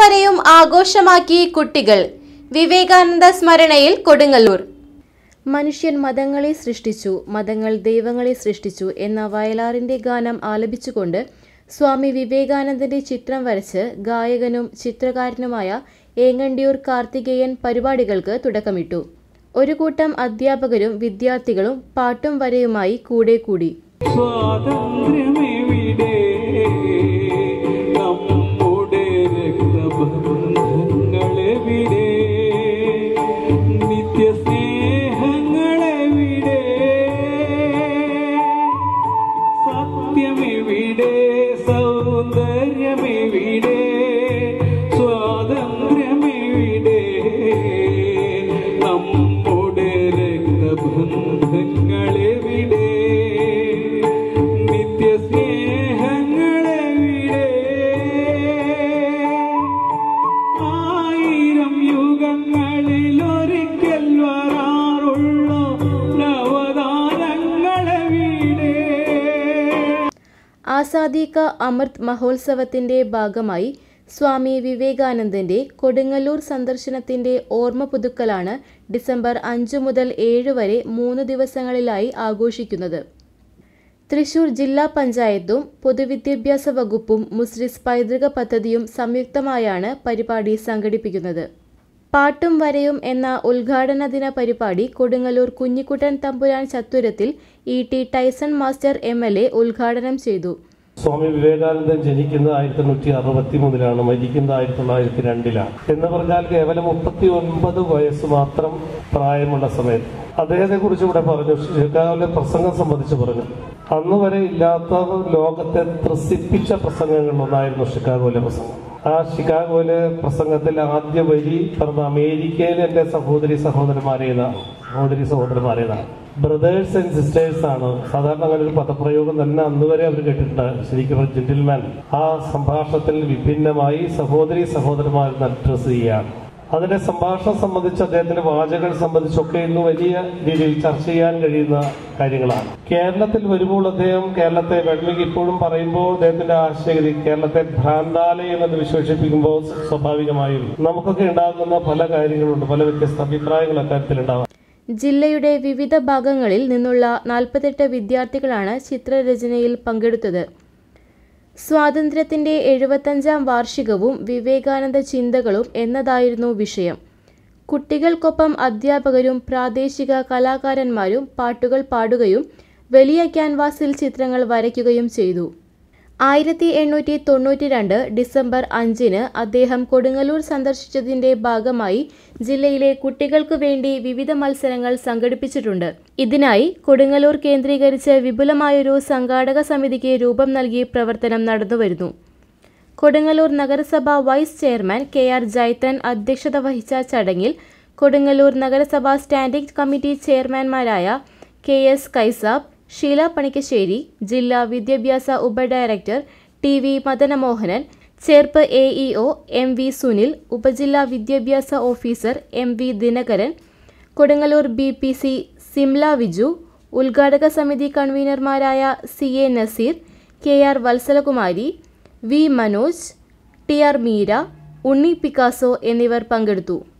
വരെയും ആഘോഷമാക്കി കുട്ടികൾ വിവേകാനന്ദ സ്മരണയിൽ കൊടുങ്ങല്ലൂർ മനുഷ്യൻ മതങ്ങളെ സൃഷ്ടിച്ചു മതങ്ങൾ ദൈവങ്ങളെ സൃഷ്ടിച്ചു എന്ന വയലാറിന്റെ ഗാനം ആലപിച്ചുകൊണ്ട് സ്വാമി വിവേകാനന്ദന്റെ ചിത്രം വരച്ച് ഗായകനും ചിത്രകാരനുമായ ഏങ്ങണ്ടിയൂർ കാർത്തികേയൻ പരിപാടികൾക്ക് തുടക്കമിട്ടു ഒരു കൂട്ടം അധ്യാപകരും വിദ്യാർത്ഥികളും പാട്ടും വരയുമായി കൂടെ കൂടി സ്വാതന്ത്ര്യമെവിടെ നമ്മുടെ രക്തബന്ധങ്ങളെവിടെ നിത്യസ്നേഹങ്ങളെവിടെ സത്യമെവിടെ സൗന്ദര്യമെവിടെ സ്വാതന്ത്ര്യമെവിടെ നമ്മുടെ രക്തബന്ധങ്ങളെവിടെ നിത്യസ്നേഹങ്ങളെവിടെ ആയിരം യുഗങ്ങളിൽ ഒരിക്കൽ വരാറുള്ള നവദാനങ്ങളെവിടെ ആസാദി കാ അമൃത് മഹോത്സവത്തിന്റെ ഭാഗമായി സ്വാമി വിവേകാനന്ദന്റെ കൊടുങ്ങല്ലൂർ സന്ദർശനത്തിന്റെ ഓർമ്മ പുതുക്കലാണ് ഡിസംബർ അഞ്ചു മുതൽ ഏഴ് വരെ മൂന്ന് ദിവസങ്ങളിലായി ആഘോഷിക്കുന്നത് തൃശൂർ ജില്ലാ പഞ്ചായത്തും പൊതുവിദ്യാഭ്യാസ വകുപ്പും മുസ്ലിസ് പൈതൃക പദ്ധതിയും സംയുക്തമായാണ് പരിപാടി സംഘടിപ്പിക്കുന്നത് പാട്ടും വരയും എന്ന ഉദ്ഘാടന ദിന പരിപാടി കൊടുങ്ങല്ലൂർ കുഞ്ഞിക്കുട്ടൻ തമ്പുരാൻ ചത്തുരത്തിൽ E T Tyson master M L A ഉദ്ഘാടനം ചെയ്തു സ്വാമി വിവേകാനന്ദൻ ജനിക്കുന്നത് ആയിരത്തി എണ്ണൂറ്റി അറുപത്തി മൂന്നിലാണ് മരിക്കുന്നത് ആയിരത്തി തൊള്ളായിരത്തി രണ്ടിലാണ് എന്ന് പറഞ്ഞാൽ കേവലം മുപ്പത്തി ഒൻപത് വയസ്സ് മാത്രം പ്രായമുള്ള സമയത്ത് അദ്ദേഹത്തെ കുറിച്ച് ഇവിടെ പറഞ്ഞു ഷിക്കാഗോയിലെ പ്രസംഗം സംബന്ധിച്ച് പറഞ്ഞു അന്ന് വരെ ഇല്ലാത്ത ലോകത്തെ ത്രസിപ്പിച്ച പ്രസംഗങ്ങളിൽ ഒന്നായിരുന്നു ഷിക്കാഗോയിലെ പ്രസംഗം ആ ഷിക്കാഗോയിലെ പ്രസംഗത്തിൽ ആദ്യ വരി പറഞ്ഞ അമേരിക്കയിലെ എന്റെ സഹോദരി സഹോദരന്മാരേതാണ് സഹോദരി സഹോദരന്മാരേതാണ് ബ്രദേഴ്സ് ആൻഡ് സിസ്റ്റേഴ്സ് ആണ് സാധാരണ അങ്ങനെ ഒരു പദപ്രയോഗം തന്നെ അന്ന് വരെ അവർ കേട്ടിട്ടുണ്ട് ശരിക്കും ജെന്റിൽമാൻ ആ സംഭാഷണത്തിൽ വിഭിന്നമായി സഹോദരി സഹോദരന്മാരെന്ന് അഡ്രസ് ചെയ്യുകയാണ് അതിന്റെ സംഭാഷണം സംബന്ധിച്ച് അദ്ദേഹത്തിന്റെ വാചകൾ സംബന്ധിച്ചൊക്കെ ഇന്ന് വലിയ രീതിയിൽ ചർച്ച ചെയ്യാൻ കഴിയുന്ന കാര്യങ്ങളാണ് കേരളത്തിൽ വരുമ്പോൾ അദ്ദേഹം കേരളത്തെ വെള്ളിക്ക് ഇപ്പോഴും പറയുമ്പോൾ അദ്ദേഹത്തിന്റെ ആശയഗതി കേരളത്തെ ഭ്രാന്താലയം എന്ന് വിശേഷിപ്പിക്കുമ്പോൾ സ്വാഭാവികമായും നമുക്കൊക്കെ ഉണ്ടാകുന്ന പല കാര്യങ്ങളുണ്ട് പല വ്യത്യസ്ത അഭിപ്രായങ്ങൾ അക്കാര്യത്തിൽ ഉണ്ടാവാം ജില്ലയുടെ വിവിധ ഭാഗങ്ങളിൽ നിന്നുള്ള നാൽപ്പത്തെട്ട് വിദ്യാർത്ഥികളാണ് ചിത്രരചനയിൽ പങ്കെടുത്തത് സ്വാതന്ത്ര്യത്തിന്റെ എഴുപത്തഞ്ചാം വാർഷികവും വിവേകാനന്ദ ചിന്തകളും എന്നതായിരുന്നു വിഷയം കുട്ടികൾക്കൊപ്പം അധ്യാപകരും പ്രാദേശിക കലാകാരന്മാരും പാട്ടുകൾ പാടുകയും വലിയ ക്യാൻവാസിൽ ചിത്രങ്ങൾ വരയ്ക്കുകയും ചെയ്തു ആയിരത്തി എണ്ണൂറ്റി തൊണ്ണൂറ്റി രണ്ട് ഡിസംബർ അഞ്ചിന് അദ്ദേഹം കൊടുങ്ങല്ലൂർ സന്ദർശിച്ചതിന്റെ ഭാഗമായി ജില്ലയിലെ കുട്ടികൾക്കു വേണ്ടി വിവിധ മത്സരങ്ങൾ സംഘടിപ്പിച്ചിട്ടുണ്ട് ഇതിനായി കൊടുങ്ങല്ലൂർ കേന്ദ്രീകരിച്ച് വിപുലമായൊരു സംഘാടക സമിതിക്ക് രൂപം നൽകി പ്രവർത്തനം നടന്നുവരുന്നു കൊടുങ്ങല്ലൂർ നഗരസഭ vice chairman K R Jaithran അധ്യക്ഷത വഹിച്ച ചടങ്ങിൽ കൊടുങ്ങല്ലൂർ നഗരസഭ സ്റ്റാൻഡിംഗ് കമ്മിറ്റി ചെയർമാൻമാരായ കെ എസ് കൈസാബ് ഷീല പണിക്കശ്ശേരി ജില്ലാ വിദ്യാഭ്യാസ ഉപഡയറക്ടർ T V Madanamohanan Cherpu A E O M V Sunil ഉപജില്ലാ വിദ്യാഭ്യാസ officer M V Dinakaran Kodungallur B P C Simla Viju ഉദ്ഘാടക സമിതി കൺവീനർമാരായ C A Naseer K R Vatsalakumari V Manoj T R Meera Unni Picasso എന്നിവർ പങ്കെടുത്തു